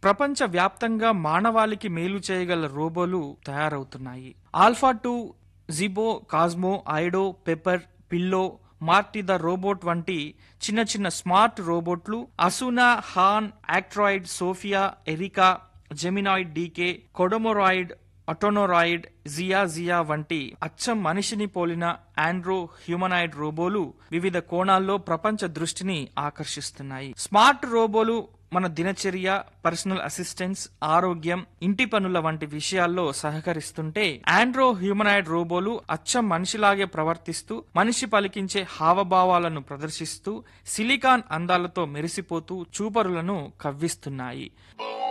ప్రపంచ వ్యాప్తంగా మానవాళికి మేలు చేయగల రోబోలు తయారవుతున్నాయి Alpha two Jibo Cozmo Aido Pepper Pillo Marty the robot వంటి చిన్న చిన్న స్మార్ట్ రోబోట్లు Asuna Han Actroid Sophia Erica Geminoid DK Kodomoroid Otonaroid Jia Jia వంటి అచ్చం మనిషిని పోలిన ఆండ్రో హ్యూమనాయిడ్ రోబోలు వివిధ కోణాల్లో ప్రపంచ దృష్టిని ఆకర్షిస్తున్నాయి స్మార్ట్ రోబోలు మన దినచర్య పర్సనల్ అసిస్టెన్స్ ఆరోగ్యం ఇంటి పనుల వంటి విషయాల్లో సహకరిస్తుంటే ఆండ్రో హ్యూమనాయిడ్ రోబోలు అచ్చం మనిషిలాగే ప్రవర్తిస్తూ మనిషి పలికించే హావభావాలను ప్రదర్శిస్తూ సిలికాన్ అందాలతో మెరిసిపోతూ చూపరులను కవ్విస్తున్నాయి